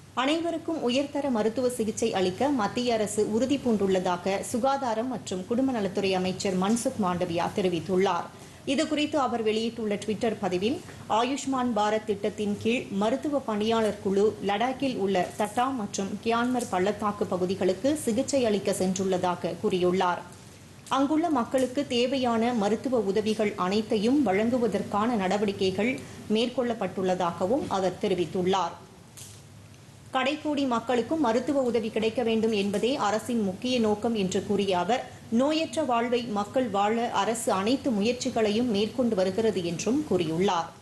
அனைவருக்கும் உயர்தர மருத்துவ சிகிச்சை அளிக்க மத்திய அரசு உறுதி பூண்டுள்ளதாக சுகாதாரம் மற்றும் குடும்ப நலத்துறை அமைச்சர் மன்சுக் மாண்டவியா தெரிவித்துள்ளார் இதுகுறித்து அவர் வெளியிட்டுள்ள டுவிட்டர் பதிவில் ஆயுஷ்மான் பாரத் திட்டத்தின் கீழ் மருத்துவ பணியாளர் குழு லடாக்கில் உள்ள தட்டா மற்றும் கியான்மர் பள்ளத்தாக்கு பகுதிகளுக்கு சிகிச்சை அளிக்க சென்றுள்ளதாக கூறியுள்ளார் அங்குள்ள மக்களுக்கு தேவையான மருத்துவ உதவிகள் அனைத்தையும் வழங்குவதற்கான நடவடிக்கைகள் மேற்கொள்ளப்பட்டுள்ளதாகவும் அவர் தெரிவித்துள்ளார் கடைக்கோடி மக்களுக்கும் மருத்துவ உதவி கிடைக்க வேண்டும் என்பதே அரசின் முக்கிய நோக்கம் என்று கூறிய அவர் நோயற்ற வாழ்வை மக்கள் வாழ அரசு அனைத்து முயற்சிகளையும் மேற்கொண்டு வருகிறது என்றும் கூறியுள்ளார்